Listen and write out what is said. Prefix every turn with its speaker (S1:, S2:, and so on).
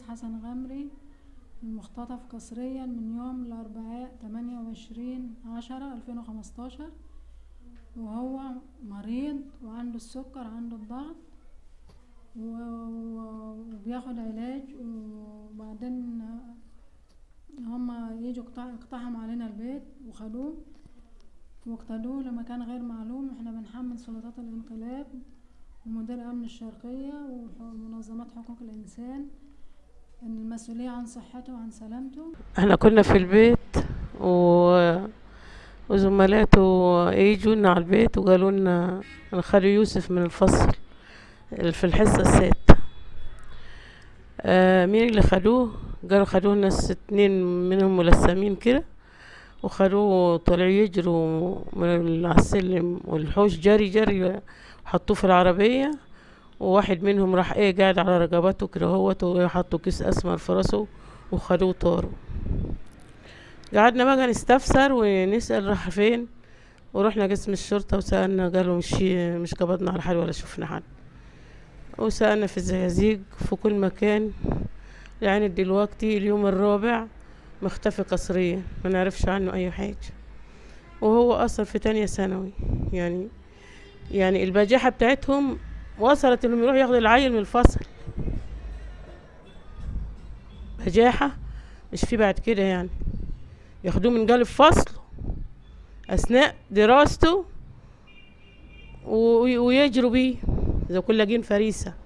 S1: حسن غمري المختطف قسريا من يوم الأربعاء تمانية وعشرين عشرة ألفين وخمستاشر وهو مريض وعنده السكر عنده الضغط و- و- وبياخد علاج وبعدين هما يجوا اقتح- اقتحموا علينا البيت وخدوه واقتلوه لمكان غير معلوم احنا بنحمل سلطات الانقلاب ومدير امن الشرقية ومنظمات حقوق الانسان ان المسؤولية عن صحته وعن سلامته
S2: احنا كنا في البيت و... وزملاته يجوا لنا على البيت وقالوا لنا ان خدوا يوسف من الفصل في الحصة السادسة آه مين اللي خدوه قالوا خدوه ناس اتنين منهم ملثمين كده وخدوه طلعوا يجروا من ال- على السلم والحوش جري جري وحطوه في العربية وواحد منهم راح ايه قاعد على رقبته كده هوت وحطوا كيس اسمر في راسه وخدوه طاروا قعدنا بقى نستفسر ونسأل راح فين ورحنا قسم الشرطة وسألنا قالوا مش مش قبضنا على حد ولا شفنا حد وسألنا في الزقازيق في كل مكان يعني دلوقتي اليوم الرابع مختفي قسريا ما نعرفش عنه أي حاجة وهو أصلا في تانية ثانوي يعني يعني البجاحة بتاعتهم وصلت انهم يروحوا ياخدوا العيل من الفصل بجاحة مش في بعد كده يعني ياخدوه من قلب فصله أثناء دراسته و- ويجروا بيه إذا كل لاقين فريسة